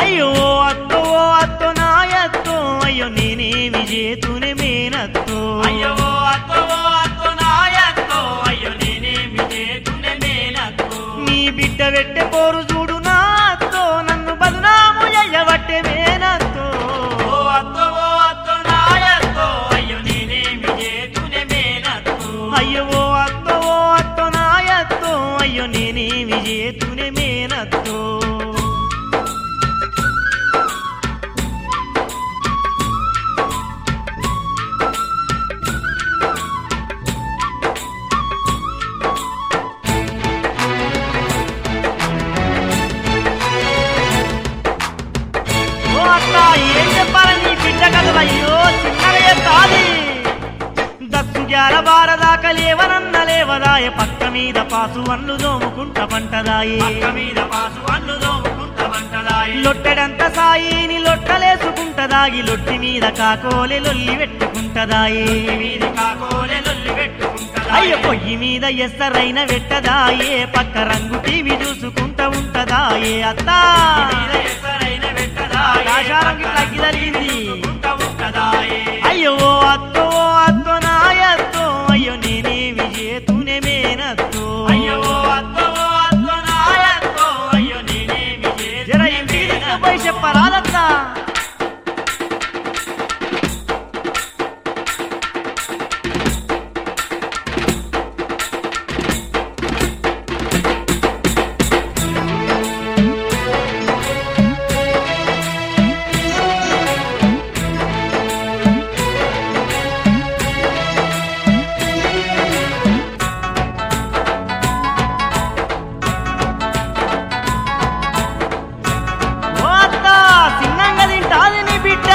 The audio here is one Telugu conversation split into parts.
అయ్యో ఓ అత్తో ఓ అత్తో నాయత్తో అయ్యో నేనేమి చేతునే మేనత్తో అయ్యో అత్తో అత్తో నాయత్తో అయ్యో నేనేమి చేతునే మేనత్తో నీ బిడ్డ పెట్టే పోరు చూడు నాతో నన్ను బదునాము ఎయ్యబట్టే మేనత్తో ఓ అత్తో ఓ అత్తో నాయత్తో అయ్యో నేనేమి చేతునే మేనత్తో అయ్యో ఓ అత్తో ఓ అత్తో నాయత్తో అయ్యో నేనేమి చేతునే మేనత్తో ఓ అత్త ఏం చెప్పాలని నీ బిడ్డ కథలు అయ్యో చిన్నగా చెప్తాది దక్కు గ్యాల బారదాకా లేవనన్న లేవదాయ పక్క మీద పాసు అన్ను దోముకుంట పంటదాయే పక్క మీద పాసు అన్ను దోముకుంట వంటదాయి లొట్టెడంత సాయిని లొట్టలేసుకుంటదాగి లొట్టి మీద కాకోలే లొల్లి పెట్టుకుంటదాయే మీద కాకోలే లొల్లి పెట్టుకుంటదాయి అయ్య పొయ్యి మీద ఎస్తరైన వెట్టదాయే పక్క రంగు టీవీ చూసుకుంటా ఉంటదాయే అత్తా మీద ఎసరైన వెట్టదాయి ఆకాశారం గిట్ల అగ్గి తగిలింది. చూసుకుంట ఉంటదాయి అయ్యో ఓ అత్తో ఓ అత్తో నాయత్తో అయ్యో నేనేమి చేతూనే మేనత్తో అయ్యో అత్తో అత్తో నాయత్తో అయ్యో నేనేమి జర చేతునే ఇంటికి మేనత్తో తీసుకుపోయి చెప్పరాదత్తా ఓ అత్తా చిన్నంగా తింటాది నీ బిడ్డ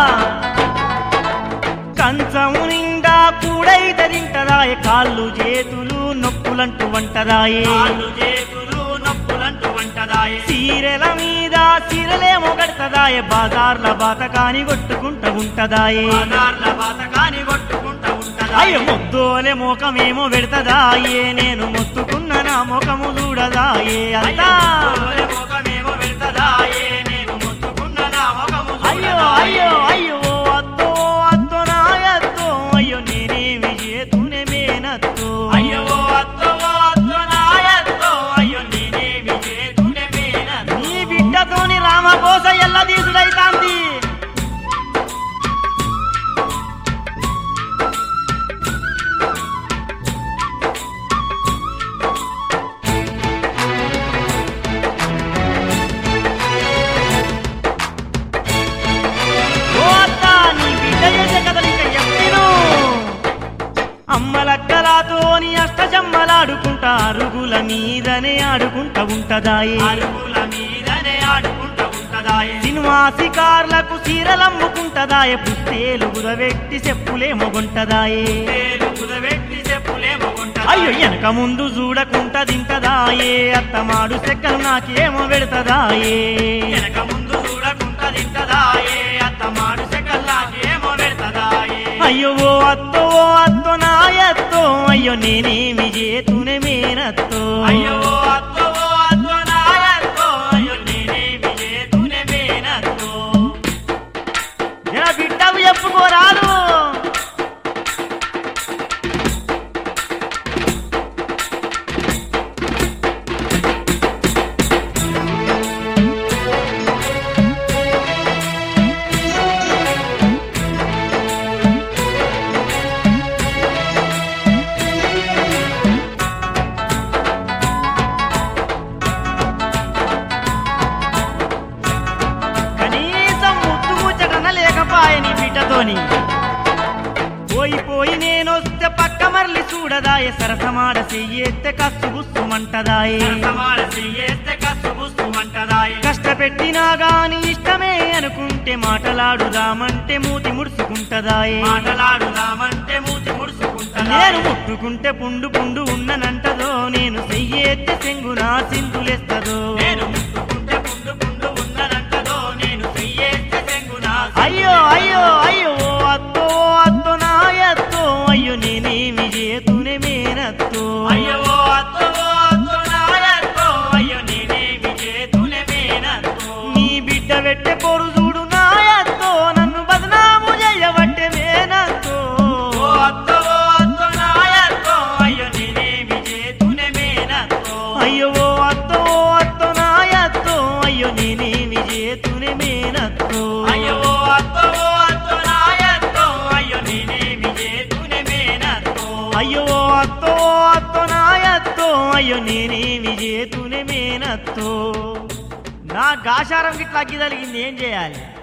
కంచము నిండా కూడైతే తింటదాయ కాళ్ళు చేతులు నొప్పులంటూ వంటదాయే కాళ్ళు చేతులు నొప్పులంటూ వంటదాయి చీరల మీద చీరలేమో కడతదాయ బాజార్ల బాతకాని కొట్టుకుంటూ ఉంటదాయే ఆధార్ల బాతకాని కొట్టుకుంటూ ఉంటదాయి అయ్యో ముద్దోలే మోకమేమో పెడతదాయే నేను మొత్తుకున్న నా ముఖము చూడదాయే అత్తా అయ్యో ముఖమేమో వెళ్తదాయే నేను ముట్టుకున్న నా ముఖము అయ్యో చూడదాయే. అయ్యో అయ్యో ఓ అత్తో ఓ అత్తో నాయత్తో అయ్యో నేనేమి చేతూనే మేనత్తో అయ్యో అత్తో అత్తో నాయత్తో అయ్యో నేనేమి చేతునే మేనత్తో నీ బిడ్డతోని రామకోస ఎల్ల తీసుడైతాంది ఓ అత్త, నీ బిడ్డ చేసే కథలు ఇంకా ఎప్పిను అమ్మలక్కలాతోని అష్టజమ్మలాడుకుంటా అరుగుల మీదనే ఆడుకుంటా ఉంటదాయే అరుగుల మీదనే ఆడుకుంటూ ఉంటదాయే సినిమా శికార్లకు చీరలమ్ముకుంటదాయే పుస్తేలు గురవెట్టి చెప్పులేమొగుంటదాయే పేరు కుదబెట్టి చెప్పులేమో ఉంటదాయే. అయ్యో వెనక ముందు చూడకుంట తింటదాయే అత్తమాడు చెక్కలు నాకేమో పెడతదాయే వెనక ముందు చూడకుండా తింటదాయే అత్త మాడు సెకల్లాకేమో పెడతదాయే అయ్యో ఓ అత్తో ఓ అత్తో నాయత్తో అయ్యో నేనేమి చేతునే మేనత్తో అయ్యో అత్తో అత్తో నాయత్తో అయ్యో నేనేమి చేతునే మేనత్తో జర బిడ్డకు చెప్పుకోరాదు కనీసం ముద్దు ముచ్చటన లేకపాయ నీ బిడ్డతోని పోయి పోయి నేనొస్తే పక్క మరలి చూడదాయ సరసమాడ చెయ్యేస్తే కస్సు బుస్సుమంటదాయే సమాన చెయ్యేస్తే కసు బుస్సుమంటదాయే కష్టపెట్టినా గాని ఇష్టమే అనుకుంటే మాటలాడుదామంటే మూతి ముడుచుకుంటదాయే మాటలాడుదామంటే మూతి ముడుచుకుంటదా నేను ముట్టుకుంటే పుండు పుండు ఉన్ననంటదో నేను చెయ్యేస్తే చెంగునా సింధులేస్తదో నేను ముట్టుకుంటే పుండు పుండు ఉన్నదంటదో నేను చెయ్యేస్తే చెంగునా అయ్యో అయ్యో అయ్యో ఓ అత్తో ఓ అత్తో నాయత్తో అయ్యో నేనేమి చేతునే మేనత్తో అయ్యో అత్తో అత్తో నాయత్తో అయ్యో నేనేమి చేతునే మేనత్తో నీ బిడ్డ అత్తో అత్తో నాయత్తో అయ్యో నేనేమి చేతునే మేనత్తో అయ్యో అత్తో అత్తో నాయత్తో అయ్యో నేనేమి చేతునే మేనత్తో అయ్యో అత్తో అత్తో నాయత్తో అయ్యో నేనేమి చేతునే మేనత్తో నా గాశారం గిట్లా అగ్గి తలిగింది ఏం చేయాలి